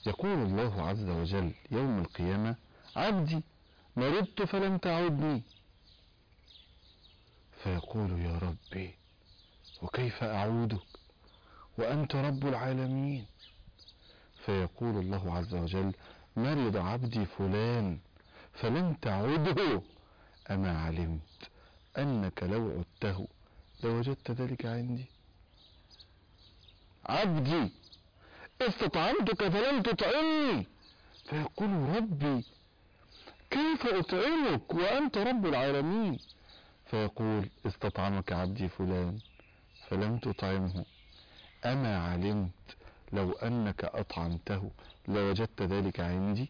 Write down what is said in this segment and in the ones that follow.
يقول الله عز وجل يوم القيامة عبدي مرضت فلم تعدني فيقول يا ربي وكيف أعودك وأنت رب العالمين فيقول الله عز وجل مرض عبدي فلان فلم تعده أما علمت أنك لو عدته لوجدت ذلك عندي عبدي استطعمتك فلم تطعمني فيقول ربي كيف أطعمك وأنت رب العالمين فيقول استطعمك عبدي فلان فلم تطعمه أما علمت لو أنك أطعمته لوجدت ذلك عندي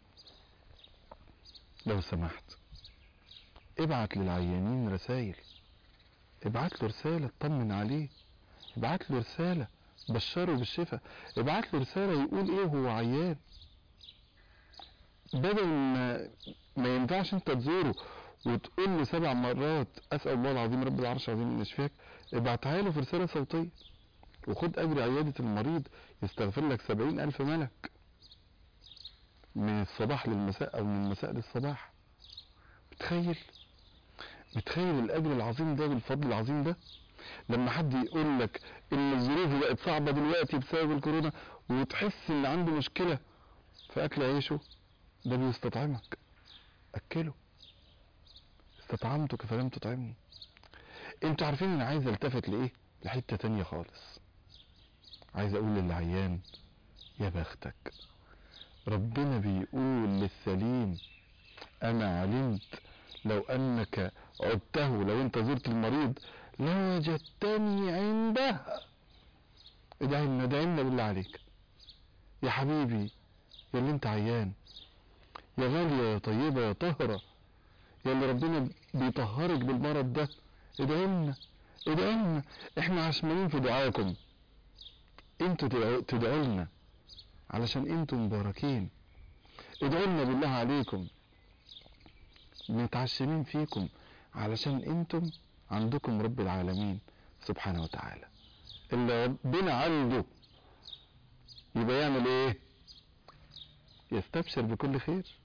لو سمحت ابعت للعيانين رسائل ابعت له رسالة اطمن عليه ابعت له رسالة بشره بالشفاء ابعت له رسالة يقول ايه هو عيان بدل ما ما ينفعش انت تزوره وتقول له سبع مرات اسال الله العظيم رب العرش العظيم ان يشفيك ابعتها له في رساله صوتيه وخد اجر عياده المريض يستغفر لك سبعين الف ملك من الصباح للمساء او من المساء للصباح بتخيل بتخيل الاجر العظيم ده والفضل العظيم ده لما حد يقول لك ان الظروف بقت صعبه دلوقتي بسبب الكورونا وتحس ان عنده مشكله في اكل عيشه ده بيستطعمك اكله استطعمتك فلم تطعمني انتوا عارفين انا عايز التفت لايه لحته تانية خالص عايز اقول للعيان يا بختك ربنا بيقول للسليم انا علمت لو انك عدته لو انت زرت المريض لوجدتني عنده ادعي لنا ادعي لنا بالله عليك يا حبيبي يا اللي انت عيان يا غالية يا طيبة يا طهرة يا اللي ربنا بيطهرك بالمرض ده ادعي لنا ادعي لنا احنا عشمانين في دعائكم انتوا تدعوا- تدعوا لنا علشان انتوا مباركين ادعوا لنا بالله عليكم متعشمين فيكم علشان انتم عندكم رب العالمين سبحانه وتعالى اللي ربنا عنده يبقى يعمل ايه يستبشر بكل خير